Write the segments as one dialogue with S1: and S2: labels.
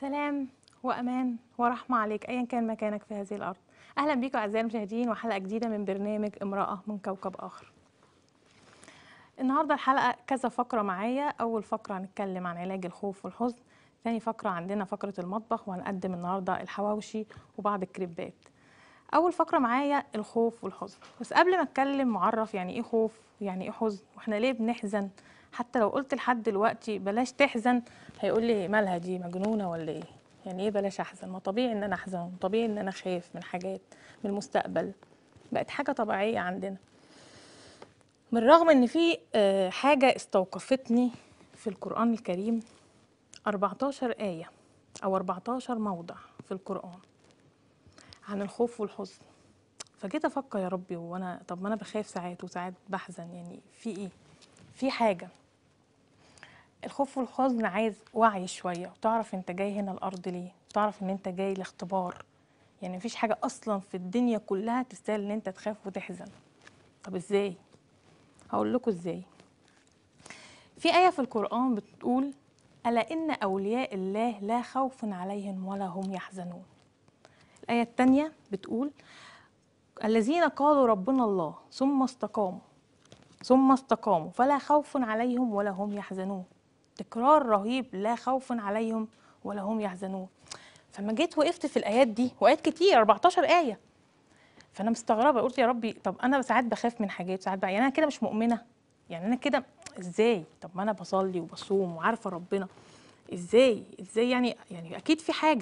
S1: سلام وامان ورحمه عليك ايا كان مكانك في هذه الارض اهلا بيكم اعزائي المشاهدين وحلقه جديده من برنامج امراه من كوكب اخر النهارده الحلقه كذا فقره معايا اول فقره هنتكلم عن علاج الخوف والحزن ثاني فقره عندنا فقره المطبخ وهنقدم النهارده الحواوشي وبعض الكريبات اول فقره معايا الخوف والحزن بس قبل ما اتكلم معرف يعني ايه خوف يعني ايه حزن واحنا ليه بنحزن حتى لو قلت لحد دلوقتي بلاش تحزن هيقول لي مالها دي مجنونه ولا ايه يعني ايه بلاش احزن ما طبيعي ان انا احزن طبيعي ان انا خايف من حاجات من المستقبل بقت حاجه طبيعيه عندنا بالرغم ان في آه، حاجه استوقفتني في القران الكريم 14 ايه او 14 موضع في القران عن الخوف والحزن فجيت افكر يا ربي وانا طب ما انا بخاف ساعات وساعات بحزن يعني في ايه في حاجه الخوف والحزن عايز وعي شويه وتعرف انت جاي هنا الارض ليه وتعرف ان انت جاي لاختبار يعني مفيش حاجه اصلا في الدنيا كلها تستاهل ان انت تخاف وتحزن طب ازاي هقول لكم ازاي في ايه في القران بتقول الا ان اولياء الله لا خوف عليهم ولا هم يحزنون الآية التانية بتقول الذين قالوا ربنا الله ثم استقاموا ثم استقاموا فلا خوف عليهم ولا هم يحزنون تكرار رهيب لا خوف عليهم ولا هم يحزنون فما جيت وقفت في الآيات دي وآيات كتير 14 آية فأنا مستغربة قلت يا ربي طب أنا ساعات بخاف من حاجات ساعات بقى يعني أنا كده مش مؤمنة يعني أنا كده إزاي طب ما أنا بصلي وبصوم وعارفة ربنا إزاي إزاي يعني يعني أكيد في حاجة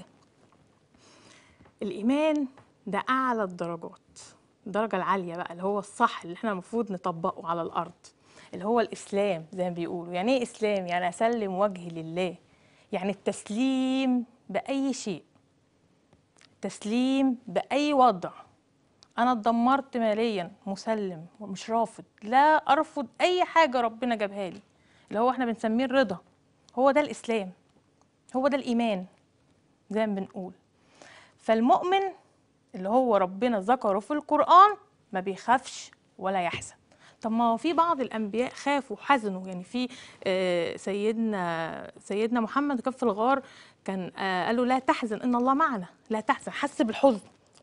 S1: الإيمان ده أعلى الدرجات الدرجة العالية بقى اللي هو الصح اللي احنا المفروض نطبقه على الأرض اللي هو الإسلام زي ما بيقولوا يعني إيه إسلام؟ يعني أسلم وجهي لله يعني التسليم بأي شيء تسليم بأي وضع أنا اتدمرت ماليا مسلم ومش رافض لا أرفض أي حاجة ربنا جابها لي اللي هو احنا بنسميه الرضا هو ده الإسلام هو ده الإيمان زي ما بنقول فالمؤمن اللي هو ربنا ذكره في القرآن ما بيخافش ولا يحزن طب ما هو في بعض الانبياء خافوا وحزنوا يعني في آه، سيدنا سيدنا محمد كان في الغار كان آه، قال له لا تحزن ان الله معنا لا تحزن حس بالحزن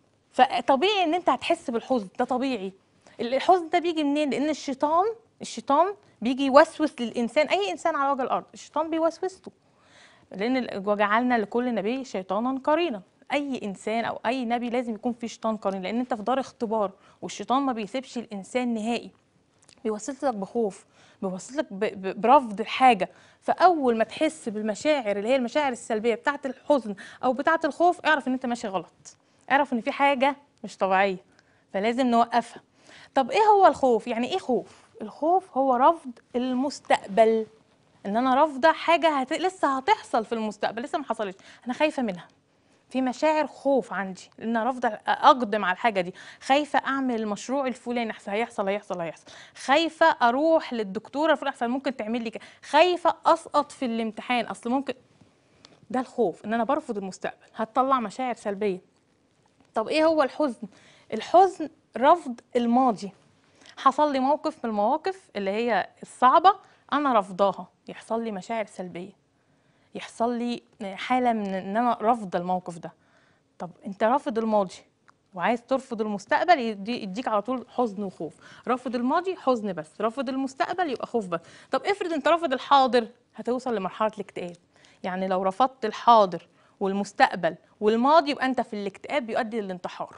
S1: فطبيعي ان انت هتحس بالحزن ده طبيعي الحزن ده بيجي منين لان الشيطان الشيطان بيجي يوسوس للانسان اي انسان على وجه الارض الشيطان بيوسوس له لان ال- وجعلنا لكل نبي شيطانا قرينا اي انسان او اي نبي لازم يكون فيه شيطان قرين لان انت في دار اختبار والشيطان ما بيسيبش الانسان نهائي بيوسوسك بخوف بيوسوسك ب- ب- برفض الحاجه فاول ما تحس بالمشاعر اللي هي المشاعر السلبيه بتاعه الحزن او بتاعه الخوف اعرف ان انت ماشي غلط اعرف ان في حاجه مش طبيعيه فلازم نوقفها طب ايه هو الخوف يعني ايه خوف الخوف هو رفض المستقبل ان انا رافضه حاجه هت... لسه هتحصل في المستقبل لسه ما حصلتش انا خايفه منها في مشاعر خوف عندي ان انا رافضه اقدم على الحاجه دي خايفه اعمل المشروع الفلاني احسن هيحصل هيحصل هيحصل خايفه اروح للدكتوره الفلانيه احسن ممكن تعمل لي كده خايفه اسقط في الامتحان اصل ممكن ده الخوف ان انا برفض المستقبل هتطلع مشاعر سلبيه طب ايه هو الحزن الحزن رفض الماضي حصل لي موقف من المواقف اللي هي الصعبه انا رافضاها يحصل لي مشاعر سلبيه يحصل لي حاله من ان انا رافضه الموقف ده طب انت رافض الماضي وعايز ترفض المستقبل يدي- يديك على طول حزن وخوف رافض الماضي حزن بس رافض المستقبل يبقى خوف بس طب افرض انت رافض الحاضر هتوصل لمرحله الاكتئاب يعني لو رفضت الحاضر والمستقبل والماضي يبقى انت في الاكتئاب بيؤدي للانتحار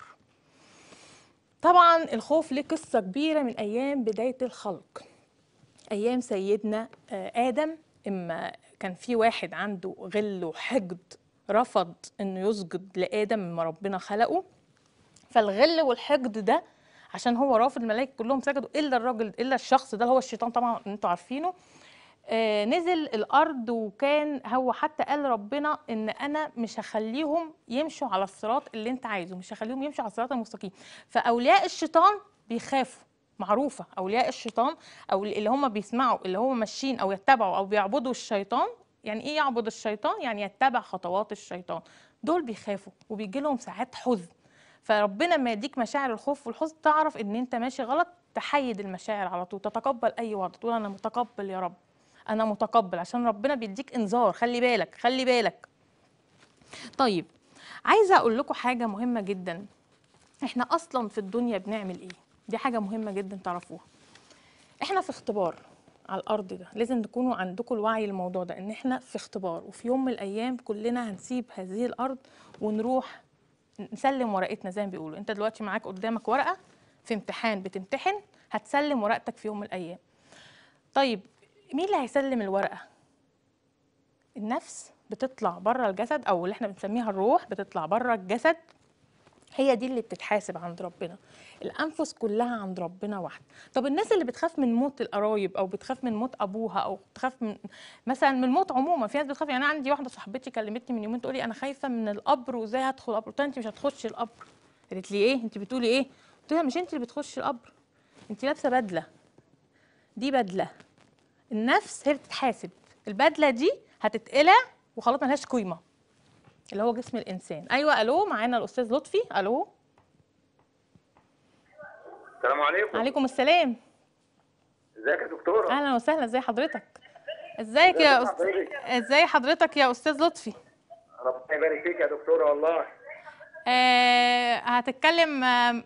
S1: طبعا الخوف ليه قصه كبيره من ايام بدايه الخلق ايام سيدنا آه، ادم اما كان في واحد عنده غل وحقد رفض انه يسجد لادم لما ربنا خلقه فالغل والحقد ده عشان هو رافض الملائكه كلهم سجدوا الا الراجل الا الشخص ده اللي هو الشيطان طبعا انتوا عارفينه آه نزل الارض وكان هو حتى قال ربنا ان انا مش هخليهم يمشوا على الصراط اللي انت عايزه مش هخليهم يمشوا على الصراط المستقيم فاولياء الشيطان بيخافوا معروفه اولياء الشيطان او اللي هم بيسمعوا اللي هم ماشيين او يتبعوا او بيعبدوا الشيطان يعني ايه يعبد الشيطان يعني يتبع خطوات الشيطان دول بيخافوا وبيجي لهم ساعات حزن فربنا ما يديك مشاعر الخوف والحزن تعرف ان انت ماشي غلط تحيد المشاعر على طول تتقبل اي وضع تقول انا متقبل يا رب انا متقبل عشان ربنا بيديك انذار خلي بالك خلي بالك طيب عايزه اقول لكم حاجه مهمه جدا احنا اصلا في الدنيا بنعمل ايه دي حاجه مهمه جدا تعرفوها احنا في اختبار على الارض ده لازم تكونوا عندكم الوعي الموضوع ده ان احنا في اختبار وفي يوم من الايام كلنا هنسيب هذه الارض ونروح نسلم ورقتنا زي ما بيقولوا انت دلوقتي معاك قدامك ورقه في امتحان بتمتحن هتسلم ورقتك في يوم من الايام طيب مين اللي هيسلم الورقه النفس بتطلع بره الجسد او اللي احنا بنسميها الروح بتطلع بره الجسد هي دي اللي بتتحاسب عند ربنا الانفس كلها عند ربنا واحد طب الناس اللي بتخاف من موت القرايب او بتخاف من موت ابوها او بتخاف من مثلا من الموت عموما في ناس بتخاف يعني انا عندي واحده صاحبتي كلمتني من يومين تقولي انا خايفه من القبر وازاي هدخل القبر قلت لها انت مش هتخشي القبر قالت لي ايه انت بتقولي ايه قلت لها مش انت اللي بتخشي القبر انت لابسه بدله دي بدله النفس هي بتتحاسب البدله دي هتتقلع وخلاص ملهاش قيمه اللي هو جسم الانسان ايوه الو معانا الاستاذ لطفي الو
S2: السلام عليكم
S1: عليكم السلام
S2: ازيك يا دكتوره
S1: اهلا وسهلا ازي حضرتك ازيك يا
S2: ازيك
S1: أست...
S2: حضرتك؟
S1: ازاي حضرتك يا استاذ لطفي
S2: ربنا يبارك فيك يا دكتوره والله
S1: آه هتتكلم آه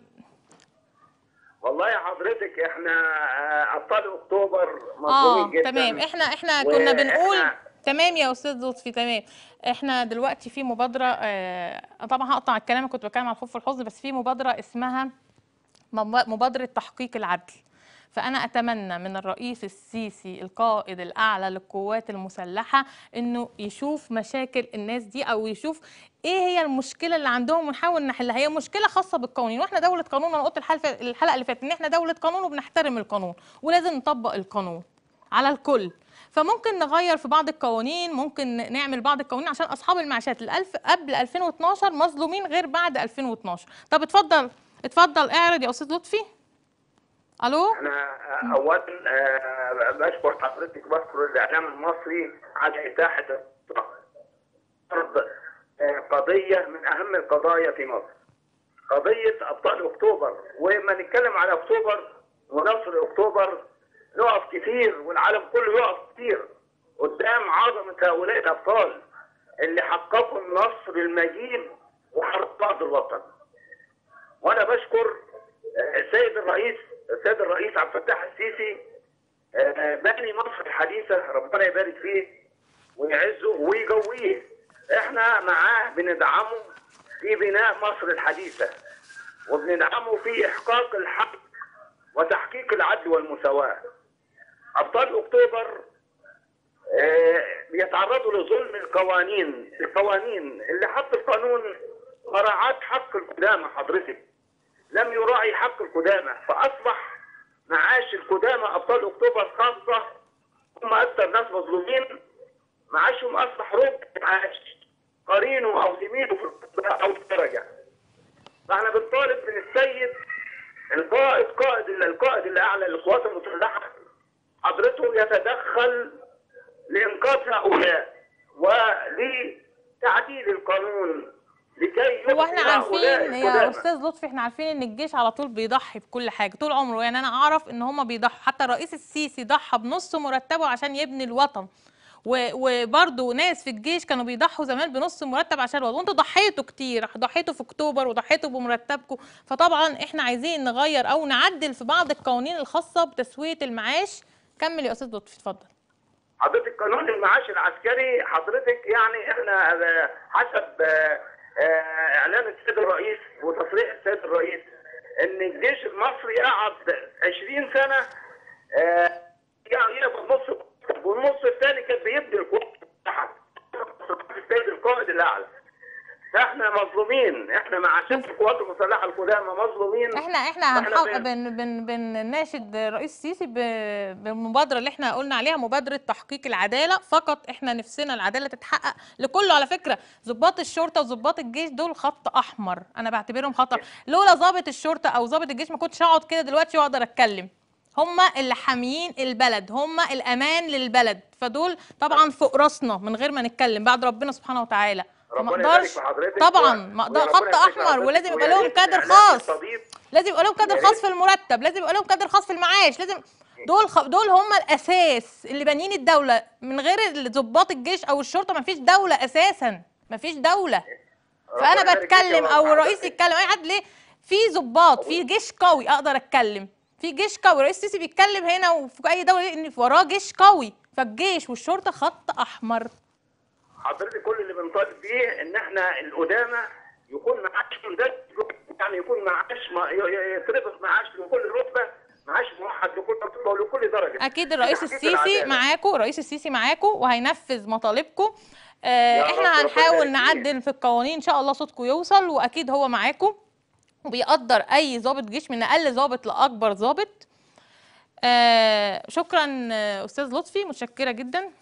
S2: والله يا حضرتك احنا آه، ابطال اكتوبر مظلومين
S1: اه
S2: جدا
S1: تمام احنا احنا
S2: و-
S1: كنا بنقول
S2: إحنا-
S1: تمام يا استاذ لطفي تمام احنا دلوقتي في مبادره آه طبعا هقطع الكلام كنت بتكلم على الخوف والحزن بس في مبادره اسمها مب- مبادره تحقيق العدل فانا اتمنى من الرئيس السيسي القائد الاعلى للقوات المسلحه انه يشوف مشاكل الناس دي او يشوف ايه هي المشكله اللي عندهم ونحاول نحلها هي مشكله خاصه بالقوانين واحنا دوله قانون انا قلت الحلقه الحلقه اللي فاتت ان احنا دوله قانون وبنحترم القانون ولازم نطبق القانون على الكل فممكن نغير في بعض القوانين ممكن نعمل بعض القوانين عشان اصحاب المعاشات الالف قبل 2012 مظلومين غير بعد 2012 طب اتفضل اتفضل اعرض يا استاذ لطفي الو
S2: احنا آه، اولا آه، بشكر حضرتك بشكر الاعلام المصري على اتاحه عرض آه، قضيه من اهم القضايا في مصر قضيه ابطال اكتوبر ولما نتكلم على اكتوبر ونصر اكتوبر نقف كتير والعالم كله يقف كتير قدام عظمه هؤلاء الابطال اللي حققوا النصر المجيد وحرقوا ارض الوطن وانا بشكر آه، السيد الرئيس السيد الرئيس عبد الفتاح السيسي آه، باني مصر الحديثه ربنا يبارك فيه ويعزه ويقويه احنا معاه بندعمه في بناء مصر الحديثه وبندعمه في احقاق الحق وتحقيق العدل والمساواه ابطال اكتوبر آه، بيتعرضوا لظلم القوانين القوانين اللي حط القانون مراعاة حق القدامى حضرتك لم يراعي حق القدامى فاصبح معاش القدامى ابطال اكتوبر خاصه هم اكثر ناس مظلومين معاشهم اصبح ربع معاش قرينه او زميله في الرتبة او الدرجه فاحنا بنطالب من السيد القائد قائد القائد الاعلى للقوات المسلحه حضرته يتدخل لانقاذ هؤلاء ولتعديل القانون لكي
S1: هو احنا
S2: يبقي هؤلاء
S1: عارفين يا
S2: القدامى.
S1: استاذ لطفي احنا عارفين ان الجيش على طول بيضحي بكل حاجه طول عمره يعني انا اعرف ان هم بيضحوا حتى الرئيس السيسي ضحى بنص مرتبه عشان يبني الوطن و- وبرضه ناس في الجيش كانوا بيضحوا زمان بنص مرتب عشان الوطن وانتوا ضحيتوا كتير ضحيتوا في اكتوبر وضحيتوا بمرتبكم فطبعا احنا عايزين نغير او نعدل في بعض القوانين الخاصه بتسويه المعاش كمل يا استاذ لطفي اتفضل
S2: حضرتك قانون المعاش العسكري حضرتك يعني احنا آه، حسب آه، آه، اعلان السيد الرئيس وتصريح السيد الرئيس ان الجيش المصري قعد 20 سنه آه، يعني يقبض نص والنص الثاني كان بيبني القوات المسلحه السيد القائد الاعلى فاحنا مظلومين احنا مع شركه القوات المسلحه القدامى مظلومين
S1: احنا احنا
S2: واحنا
S1: هنحاول
S2: بن-
S1: بن بن بنناشد الرئيس السيسي ب- بالمبادره اللي احنا قلنا عليها مبادره تحقيق العداله فقط احنا نفسنا العداله تتحقق لكله على فكره ضباط الشرطه وضباط الجيش دول خط احمر انا بعتبرهم خط أحمر. لولا ضابط الشرطه او ضابط الجيش ما كنتش اقعد كده دلوقتي واقدر اتكلم هم اللي حاميين البلد هم الامان للبلد فدول طبعا فوق راسنا من غير ما نتكلم بعد ربنا سبحانه وتعالى فما
S2: ربنا يبارك
S1: اقدرش
S2: في حضرتك
S1: طبعا
S2: و-
S1: ما اقدر
S2: وربنا
S1: خط
S2: يبارك في
S1: احمر
S2: حضرتك
S1: ولازم يبقى
S2: ويا
S1: لهم
S2: ريت
S1: كادر
S2: الإعلام
S1: خاص
S2: الصديق
S1: لازم يبقى لهم كادر
S2: يا
S1: خاص
S2: ريت.
S1: في المرتب لازم يبقى لهم كادر خاص في المعاش لازم دول خ... دول هم الاساس اللي بانيين الدوله من غير ضباط الجيش او الشرطه ما فيش دوله اساسا مفيش دوله
S2: ربنا
S1: فانا
S2: يبارك فيك
S1: بتكلم
S2: يا
S1: او
S2: رب.
S1: الرئيس يتكلم اي حد ليه في ضباط في جيش قوي اقدر اتكلم في جيش قوي رئيس السيسي بيتكلم هنا وفي اي دوله ليه؟ ان وراه جيش قوي فالجيش والشرطه خط احمر
S2: حضرتك كل اللي بنطالب بيه ان احنا القدامى يكون معاشهم ده يعني يكون معاش ما- ي- ي- يتربط معاش لكل رتبه معاش موحد لكل رتبه ولكل درجه
S1: اكيد الرئيس
S2: تحقيق
S1: السيسي
S2: العدالة.
S1: معاكم الرئيس السيسي معاكم وهينفذ مطالبكم آه
S2: يا رب
S1: احنا
S2: ربنا
S1: هنحاول
S2: يهديه.
S1: نعدل في القوانين ان شاء الله صوتكم يوصل واكيد هو معاكم وبيقدر اي ضابط جيش من اقل ضابط لاكبر ضابط آه شكرا آه، استاذ لطفي متشكره جدا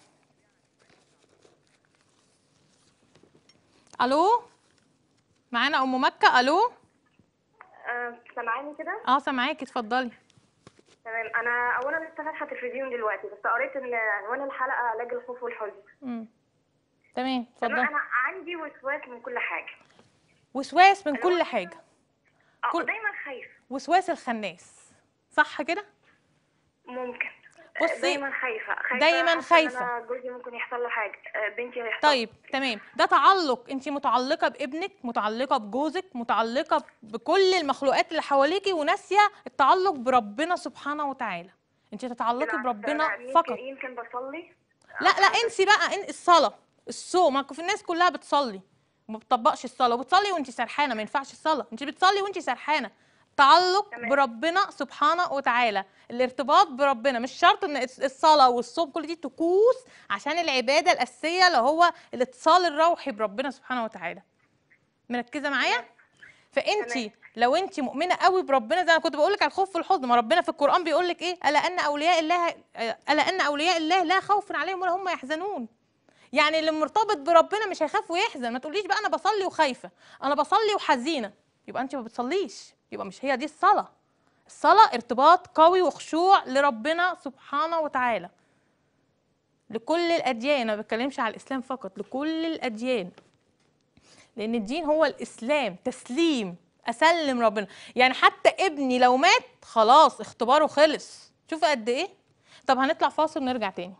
S1: الو معانا ام مكه الو
S3: آه، سامعاني كده؟
S1: اه سامعاكي اتفضلي
S3: تمام انا اولا لسه فاتحه تلفزيون دلوقتي بس قريت ان عنوان الحلقه علاج الخوف والحزن
S1: مم. تمام
S3: تمام
S1: اتفضلي
S3: انا عندي وسواس من كل حاجه
S1: وسواس من كل حاجه
S3: اه
S1: كل-
S3: دايما خايفه
S1: وسواس الخناس صح كده
S3: ممكن
S1: بصي،
S3: دايما خايفه خايفه
S1: دايماً
S3: حاسة إن
S1: خايفة.
S3: أنا جوزي ممكن يحصل له حاجه آه، بنتي هيحصل
S1: طيب تمام ده تعلق انت متعلقه بابنك متعلقه بجوزك متعلقه بكل المخلوقات اللي حواليكي وناسيه التعلق بربنا سبحانه وتعالى انت تتعلقي
S3: بالعكس،
S1: بربنا
S3: أنا يمكن-
S1: فقط
S3: يمكن بصلي
S1: لا لا انسي بقى ان الصلاه الصوم ما في الناس كلها بتصلي وما بتطبقش الصلاه وبتصلي وانت سرحانه ما ينفعش الصلاه انت بتصلي وانت سرحانه تعلق
S3: تمام.
S1: بربنا سبحانه وتعالى الارتباط بربنا مش شرط ان الص- الصلاه والصوم كل دي طقوس عشان العباده الاساسيه اللي هو الاتصال الروحي بربنا سبحانه وتعالى مركزه معايا فانت
S3: تمام.
S1: لو انت مؤمنه قوي بربنا زي ما كنت بقول لك على الخوف والحزن ما ربنا في القران بيقول لك ايه الا ان اولياء الله الا ان اولياء الله لا خوف عليهم ولا هم يحزنون يعني اللي مرتبط بربنا مش هيخاف ويحزن ما تقوليش بقى انا بصلي وخايفه انا بصلي وحزينه يبقى انت ما بتصليش يبقى مش هي دي الصلاه الصلاه ارتباط قوي وخشوع لربنا سبحانه وتعالى لكل الاديان انا ما بتكلمش على الاسلام فقط لكل الاديان لان الدين هو الاسلام تسليم اسلم ربنا يعني حتى ابني لو مات خلاص اختباره خلص شوف قد ايه طب هنطلع فاصل ونرجع تاني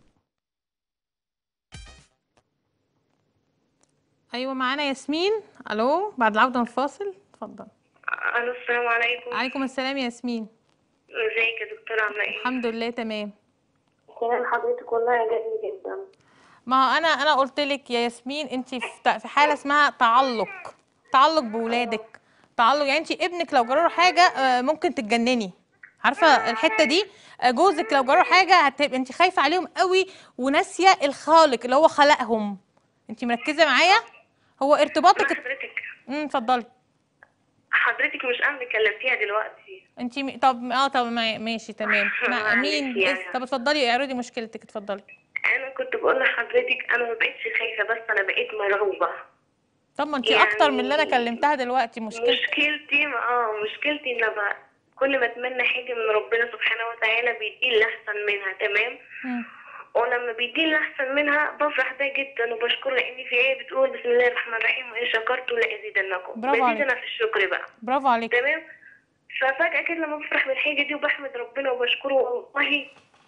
S1: ايوه معانا ياسمين الو بعد العوده من الفاصل اتفضل
S3: الو السلام عليكم
S1: عليكم السلام يا ياسمين
S3: ازيك يا دكتوره عامله ايه
S1: الحمد لله تمام
S3: كلام حضرتك والله عجبني جدا
S1: ما هو انا انا قلت لك يا ياسمين انت في في حاله اسمها تعلق تعلق بولادك تعلق يعني انت ابنك لو جرى له حاجه آه، ممكن تتجنني عارفه الحته دي آه، جوزك لو جرى له حاجه هتبقى انت خايفه عليهم قوي وناسيه الخالق اللي هو خلقهم انت مركزه معايا هو ارتباطك
S3: حضرتك
S1: امم اتفضلي
S3: حضرتك مش انا اللي كلمتيها دلوقتي
S1: انت م... طب اه طب ما- ماشي تمام مع
S3: معلش
S1: مين
S3: يعني.
S1: اس- طب اتفضلي اعرضي مشكلتك اتفضلي
S3: انا كنت بقول لحضرتك انا ما بقتش خايفه بس انا بقيت مرعوبه
S1: طب ما انت
S3: يعني-
S1: اكتر من اللي انا كلمتها دلوقتي مشكلتك
S3: مشكلتي اه مشكلتي ان بقى كل ما اتمنى حاجه من ربنا سبحانه وتعالى بيديني اللي احسن منها تمام
S1: مم.
S3: ولما بيديني اللي احسن منها بفرح بيها جدا وبشكره لان في ايه بتقول بسم الله الرحمن الرحيم وان شكرتم لازيدنكم
S1: برافو عليك.
S3: بزيدنا في الشكر بقى
S1: برافو عليك
S3: تمام ففجأة كده لما بفرح بالحاجة دي وبحمد ربنا وبشكره والله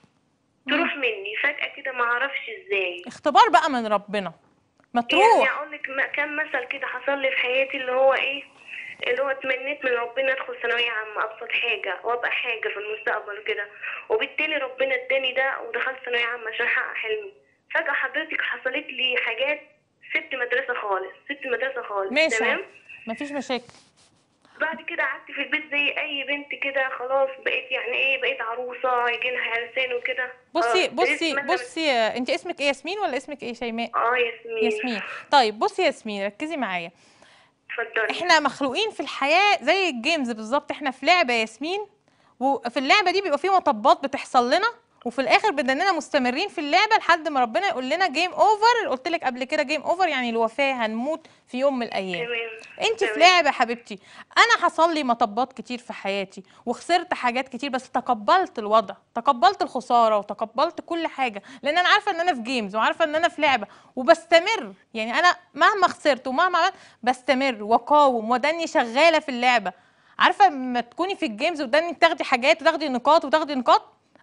S3: تروح مني فجأة كده ما اعرفش ازاي
S1: اختبار بقى من ربنا ما
S3: يعني
S1: تروح
S3: اقول لك ما- كم مثل كده حصل لي في حياتي اللي هو ايه اللي هو اتمنيت من ربنا ادخل ثانويه عامه ابسط حاجه وابقى حاجه في المستقبل وكده وبالتالي ربنا اداني ده ودخلت ثانويه عامه عشان احقق حلمي فجاه حضرتك حصلت لي حاجات سبت مدرسه خالص سبت مدرسه خالص
S1: ماشي
S3: تمام
S1: مفيش مشاكل
S3: بعد كده قعدت في البيت زي اي بنت كده خلاص بقيت يعني ايه بقيت عروسه يجي لها عرسان وكده
S1: بصي
S3: آه،
S1: بصي
S3: اتمنى-
S1: بصي انت اسمك ايه ياسمين ولا اسمك ايه شيماء
S3: اه ياسمين
S1: ياسمين طيب بصي يا ياسمين ركزي معايا
S3: اتفضلي
S1: احنا مخلوقين في الحياه زي الجيمز بالظبط احنا في لعبه يا ياسمين وفي اللعبه دي بيبقى في مطبات بتحصل لنا وفي الاخر بدنا مستمرين في اللعبه لحد ما ربنا يقول لنا جيم اوفر قلت لك قبل كده جيم اوفر يعني الوفاه هنموت في يوم من الايام
S3: تمام
S1: انت في
S3: تمام.
S1: لعبه يا حبيبتي انا حصل لي مطبات كتير في حياتي وخسرت حاجات كتير بس تقبلت الوضع تقبلت الخساره وتقبلت كل حاجه لان انا عارفه ان انا في جيمز وعارفه ان انا في لعبه وبستمر يعني انا مهما خسرت ومهما عملت بستمر واقاوم وداني شغاله في اللعبه عارفه لما تكوني في الجيمز وداني تاخدي حاجات وتاخدي نقاط وتاخدي نقاط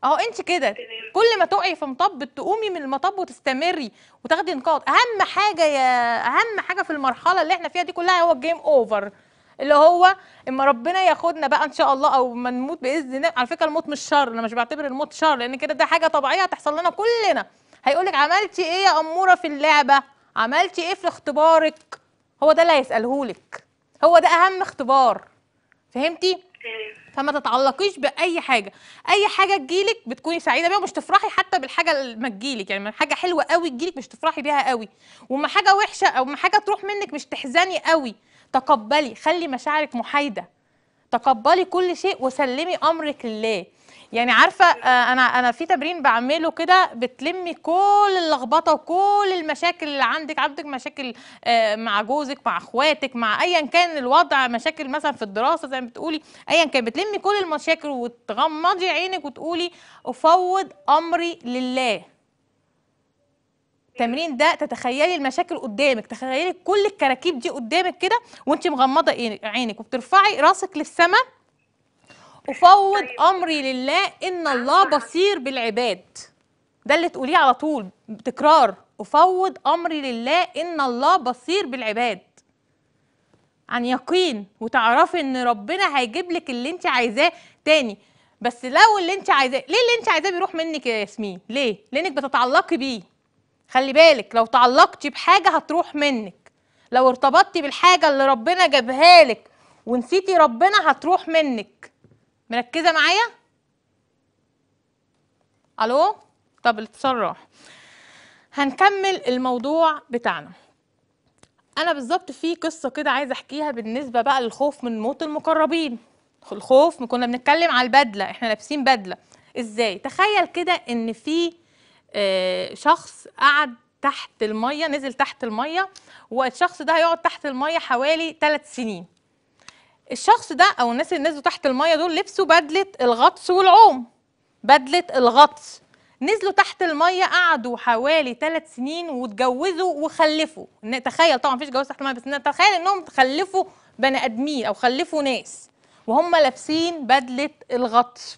S1: اهو انت كده
S3: تمام.
S1: كل ما تقعي في مطب تقومي من المطب وتستمري وتاخدي نقاط اهم حاجه يا اهم حاجه في المرحله اللي احنا فيها دي كلها هو الجيم اوفر اللي هو اما ربنا ياخدنا بقى ان شاء الله او ما نموت باذن الله على فكره الموت مش شر انا مش بعتبر الموت شر لان كده ده حاجه طبيعيه هتحصل لنا كلنا هيقولك عملتي ايه يا اموره في اللعبه عملتي ايه في اختبارك هو ده اللي هيسالهولك هو ده اهم اختبار فهمتي
S3: تمام
S1: فما تتعلقيش باي حاجه اي حاجه تجيلك بتكوني سعيده بيها ومش تفرحي حتى بالحاجه اللي ما تجيلك يعني لما حاجه حلوه قوي تجيلك مش تفرحي بيها قوي وما حاجه وحشه او ما حاجه تروح منك مش تحزني قوي تقبلي خلي مشاعرك محايده تقبلي كل شيء وسلمي امرك لله يعني عارفه آه، انا انا في تمرين بعمله كده بتلمي كل اللخبطه وكل المشاكل اللي عندك عندك مشاكل آه، مع جوزك مع اخواتك مع ايا كان الوضع مشاكل مثلا في الدراسه زي ما بتقولي ايا كان بتلمي كل المشاكل وتغمضي عينك وتقولي افوض امري لله التمرين ده تتخيلي المشاكل قدامك تخيلي كل الكراكيب دي قدامك كده وانت مغمضه عينك- عينك وبترفعي راسك للسماء افوض
S3: طيب.
S1: امري لله ان الله بصير بالعباد ده اللي تقوليه على طول تكرار افوض امري لله ان الله بصير بالعباد عن يقين وتعرفي ان ربنا هيجيب لك اللي انت عايزاه تاني بس لو اللي انت عايزاه ليه اللي انت عايزاه بيروح منك يا ياسمين ليه لانك بتتعلقي بيه خلي بالك لو تعلقتي بحاجه هتروح منك لو ارتبطتي بالحاجه اللي ربنا جابها لك ونسيتي ربنا هتروح منك مركزه معايا الو طب الاتصال راح هنكمل الموضوع بتاعنا انا بالظبط في قصه كده عايزه احكيها بالنسبه بقى للخوف من موت المقربين الخوف ما كنا بنتكلم على البدله احنا لابسين بدله ازاي تخيل كده ان في آه، شخص قعد تحت الميه نزل تحت الميه والشخص ده هيقعد تحت الميه حوالي ثلاث سنين الشخص ده او الناس اللي نزلوا تحت الميه دول لبسوا بدله الغطس والعوم بدله الغطس نزلوا تحت الميه قعدوا حوالي ثلاث سنين واتجوزوا وخلفوا إن- تخيل طبعا مفيش جواز تحت الميه بس إن- تخيل انهم خلفوا بني ادمين او خلفوا ناس وهم لابسين بدله الغطس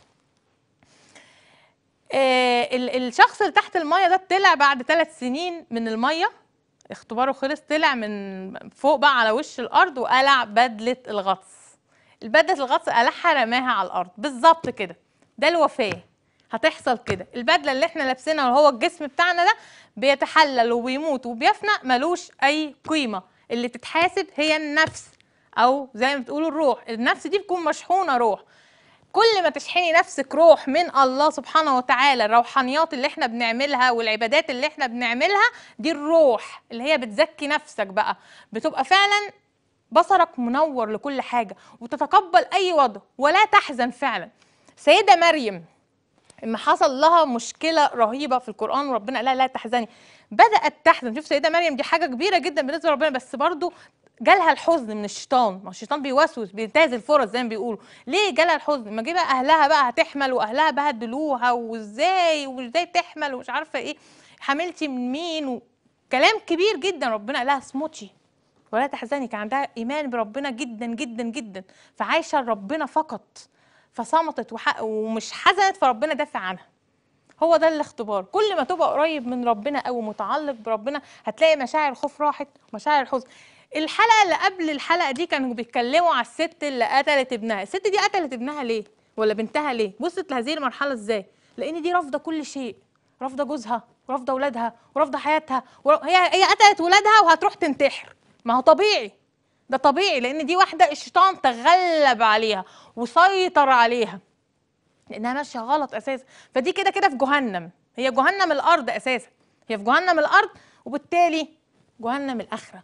S1: آه ال- الشخص اللي تحت الميه ده طلع بعد ثلاث سنين من الميه اختباره خلص طلع من فوق بقى على وش الارض وقلع بدله الغطس البدله الغطس قلعها رماها على الارض بالظبط كده ده الوفاه هتحصل كده البدله اللي احنا لابسينها وهو الجسم بتاعنا ده بيتحلل وبيموت وبيفنى ملوش اي قيمه اللي تتحاسب هي النفس او زي ما بتقولوا الروح النفس دي بتكون مشحونه روح كل ما تشحني نفسك روح من الله سبحانه وتعالى الروحانيات اللي احنا بنعملها والعبادات اللي احنا بنعملها دي الروح اللي هي بتزكي نفسك بقى بتبقى فعلا بصرك منور لكل حاجة وتتقبل أي وضع ولا تحزن فعلا سيدة مريم اما حصل لها مشكلة رهيبة في القرآن وربنا قال لها لا تحزني بدأت تحزن شوف سيدة مريم دي حاجة كبيرة جدا بالنسبة لربنا بس برضو جالها الحزن من الشيطان ما الشيطان بيوسوس بينتهز الفرص زي ما بيقولوا ليه جالها الحزن ما جه بقى اهلها بقى هتحمل واهلها بهدلوها وازاي وازاي تحمل ومش عارفه ايه حملتي من مين و... كلام كبير جدا ربنا قال لها اصمتي ولا تحزني كان عندها ايمان بربنا جدا جدا جدا فعايشه لربنا فقط فصمتت وح... ومش حزنت فربنا دافع عنها هو ده الاختبار كل ما تبقى قريب من ربنا او متعلق بربنا هتلاقي مشاعر الخوف راحت ومشاعر الحزن الحلقه اللي قبل الحلقه دي كانوا بيتكلموا على الست اللي قتلت ابنها الست دي قتلت ابنها ليه ولا بنتها ليه وصلت لهذه المرحله ازاي لان دي رافضه كل شيء رافضه جوزها ورافضه اولادها ورافضه حياتها ور... هي هي قتلت ولادها وهتروح تنتحر ما هو طبيعي ده طبيعي لان دي واحده الشيطان تغلب عليها وسيطر عليها لانها ماشيه غلط اساسا فدي كده كده في جهنم هي جهنم الارض اساسا هي في جهنم الارض وبالتالي جهنم الاخره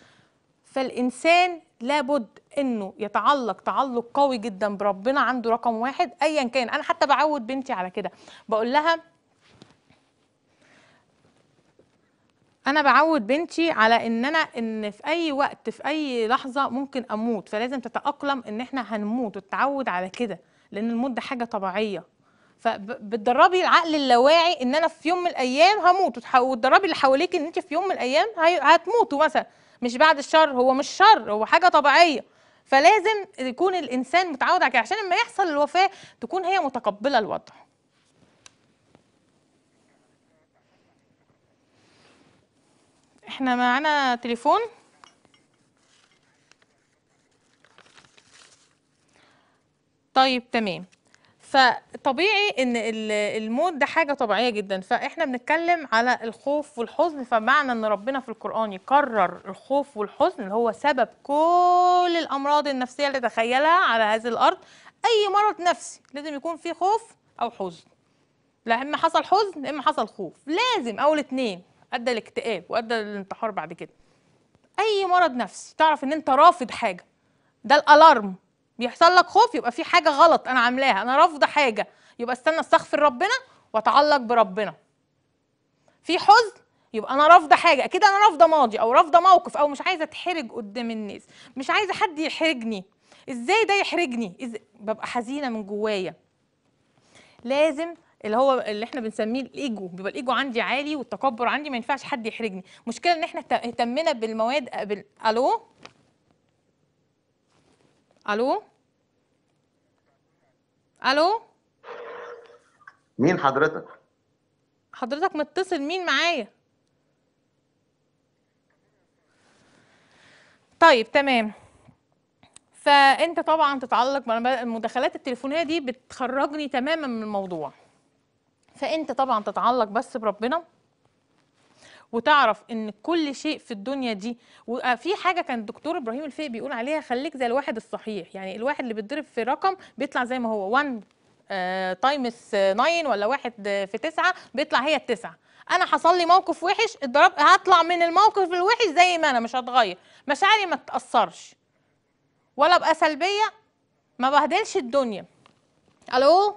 S1: فالانسان لابد انه يتعلق تعلق قوي جدا بربنا عنده رقم واحد ايا كان انا حتى بعود بنتي على كده بقول لها انا بعود بنتي على ان انا ان في اي وقت في اي لحظه ممكن اموت فلازم تتاقلم ان احنا هنموت وتتعود على كده لان الموت ده حاجه طبيعيه فبتدربي العقل اللاواعي ان انا في يوم من الايام هموت وتح- وتدربي اللي حواليك ان انت في يوم من الايام هي- هتموتوا مثلا مش بعد الشر هو مش شر هو حاجه طبيعيه فلازم يكون الانسان متعود على كده عشان لما يحصل الوفاه تكون هي متقبله الوضع احنا معانا تليفون طيب تمام فطبيعي ان ال- الموت ده حاجه طبيعيه جدا فاحنا بنتكلم على الخوف والحزن فمعنى ان ربنا في القران يكرر الخوف والحزن اللي هو سبب كل الامراض النفسيه اللي تخيلها على هذه الارض اي مرض نفسي لازم يكون فيه خوف او حزن لا اما حصل حزن اما حصل خوف لازم اول اتنين ادى الاكتئاب وادى للانتحار بعد كده اي مرض نفسي تعرف ان انت رافض حاجه ده الالارم بيحصل لك خوف يبقى في حاجه غلط انا عاملاها انا رافضه حاجه يبقى استنى استغفر ربنا واتعلق بربنا في حزن يبقى انا رافضه حاجه اكيد انا رافضه ماضي او رافضه موقف او مش عايزه اتحرج قدام الناس مش عايزه حد يحرجني ازاي ده يحرجني إز... ببقى حزينه من جوايا لازم اللي هو اللي احنا بنسميه الايجو بيبقى الايجو عندي عالي والتكبر عندي ما ينفعش حد يحرجني مشكله ان احنا ت- اهتمنا بالمواد بال... الو الو الو
S4: مين حضرتك؟
S1: حضرتك متصل مين معايا طيب تمام فانت طبعا تتعلق بأنا- المداخلات التليفونيه دي بتخرجني تماما من الموضوع فانت طبعا تتعلق بس بربنا وتعرف ان كل شيء في الدنيا دي وفي حاجه كان الدكتور ابراهيم الفقي بيقول عليها خليك زي الواحد الصحيح يعني الواحد اللي بيتضرب في رقم بيطلع زي ما هو 1 تايمس 9 ولا واحد آه، في 9 بيطلع هي التسعه انا حصل لي موقف وحش اتضربت هطلع من الموقف الوحش زي ما انا مش هتغير مشاعري ما تتاثرش ولا ابقى سلبيه ما بهدلش الدنيا الو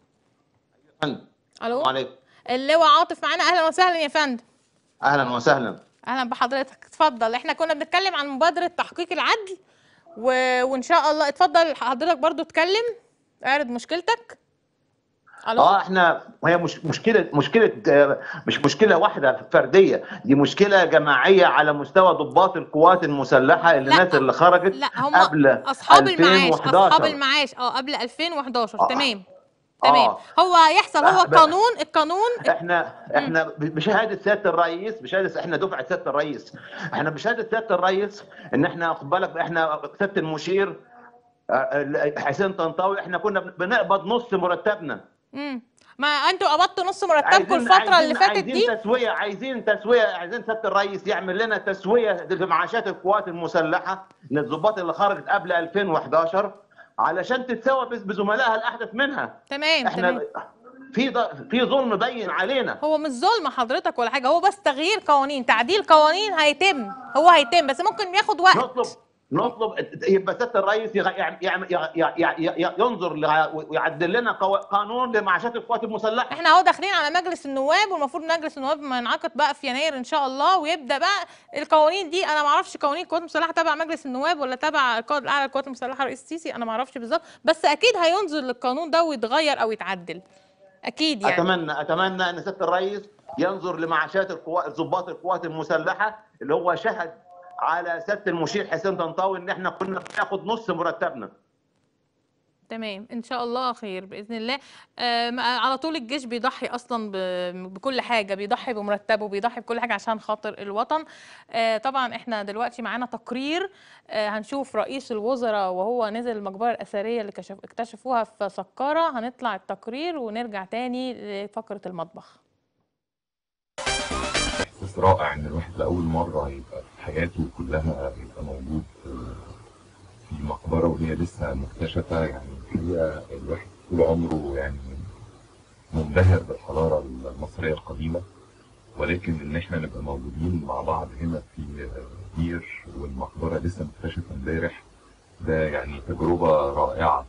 S4: فندم
S1: الو
S4: السلام عليكم
S1: اللواء عاطف معانا اهلا وسهلا يا فندم
S4: اهلا وسهلا
S1: اهلا بحضرتك اتفضل احنا كنا بنتكلم عن مبادره تحقيق العدل و... وان شاء الله اتفضل حضرتك برضو اتكلم اعرض مشكلتك الو
S4: اه احنا هي مش مشكله مشكله آه، مش مشكله واحده فرديه دي مشكله جماعيه على مستوى ضباط القوات المسلحه اللي
S1: لا،
S4: الناس اللي خرجت
S1: لا هم
S4: قبل
S1: اصحاب المعاش
S4: 2011.
S1: اصحاب المعاش اه قبل 2011
S4: آه.
S1: تمام
S4: آه.
S1: تمام هو يحصل هو
S4: آه، ب-
S1: قانون القانون
S4: احنا احنا ب- بشهاده سياده الرئيس بشهاده احنا دفعه سياده الرئيس احنا بشهاده سياده الرئيس ان احنا خد بالك احنا سياده المشير آه، حسين طنطاوي احنا كنا بنقبض نص مرتبنا
S1: امم ما انتوا قبضتوا نص مرتبكم الفتره اللي فاتت
S4: عايزين
S1: دي
S4: تسويه عايزين تسويه عايزين سياده الرئيس يعمل لنا تسويه في معاشات القوات المسلحه للضباط اللي خرجت قبل 2011 علشان تتساوى بز- بزملائها الاحدث منها
S1: تمام
S4: احنا
S1: تمام
S4: في ض- في ظلم بين علينا
S1: هو مش ظلم حضرتك ولا حاجه هو بس تغيير قوانين تعديل قوانين هيتم هو هيتم بس ممكن ياخد وقت
S4: نطلب نطلب يبقى سياده الرئيس يغ- يعم- يعم- يع- يع- يع- يع- ينظر لع- ويعدل لنا قوا- قانون لمعاشات القوات المسلحه
S1: احنا اهو داخلين على مجلس النواب والمفروض مجلس النواب ما ينعقد بقى في يناير ان شاء الله ويبدا بقى القوانين دي انا ما اعرفش قوانين القوات المسلحه تبع مجلس النواب ولا تبع القائد الاعلى للقوات المسلحه الرئيس السيسي انا ما اعرفش بالظبط بس اكيد هينظر للقانون ده ويتغير او يتعدل اكيد يعني
S4: اتمنى اتمنى ان سياده الرئيس ينظر لمعاشات القوات ضباط القوات المسلحه اللي هو شهد على سياده المشير حسين طنطاوي ان احنا كنا بناخد نص مرتبنا
S1: تمام ان شاء الله خير باذن الله آم، على طول الجيش بيضحي اصلا ب- بكل حاجه بيضحي بمرتبه بيضحي بكل حاجه عشان خاطر الوطن آه، طبعا احنا دلوقتي معانا تقرير آه، هنشوف رئيس الوزراء وهو نزل المقبره الاثريه اللي كشف اكتشفوها في سقاره هنطلع التقرير ونرجع تاني لفقره المطبخ
S5: احساس رائع ان الواحد لاول مره يبقى في حياته كلها يبقى موجود في مقبره وهي لسه مكتشفه يعني الحقيقه الواحد طول عمره يعني منبهر بالحضاره المصريه القديمه ولكن ان احنا نبقى موجودين مع بعض هنا في بير والمقبره لسه مكتشفه امبارح ده يعني تجربه رائعه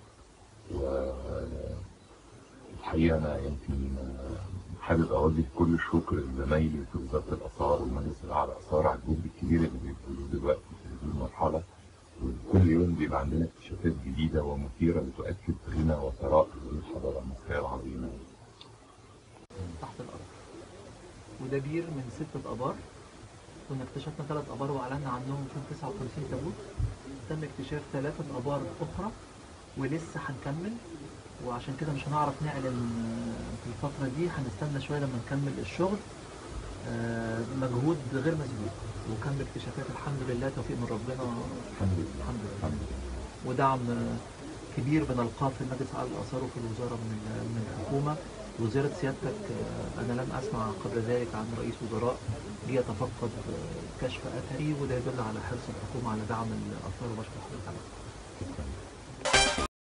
S5: والحقيقه انا يمكن حابب اوجه كل الشكر لزمايلي في وزاره الاثار والمجلس الاعلى للاثار على الجهد الكبير اللي بيبذلوه دلوقتي في هذه المرحله وكل يوم بيبقى عندنا اكتشافات جديده ومثيره بتؤكد غنى وثراء الحضاره المصريه العظيمه
S6: تحت الأرض وده بير من ستة آبار كنا اكتشفنا ثلاث آبار وأعلنا عنهم في 59 تابوت تم اكتشاف ثلاثة آبار أخرى ولسه هنكمل وعشان كده مش هنعرف نعلن آه، في الفترة دي هنستنى شوية لما نكمل الشغل آه، مجهود غير مسبوق وكان باكتشافات الحمد لله توفيق من ربنا
S5: الحمد لله
S6: الحمد لله
S5: الحمد لله
S6: ودعم كبير بنلقاه في المجلس الاعلى للاثار وفي الوزاره من من الحكومه وزياره سيادتك آه، انا لم اسمع قبل ذلك عن رئيس وزراء جه يتفقد آه، كشف اثري وده يدل على حرص الحكومه على دعم الاثار وبشكر حضرتك عليه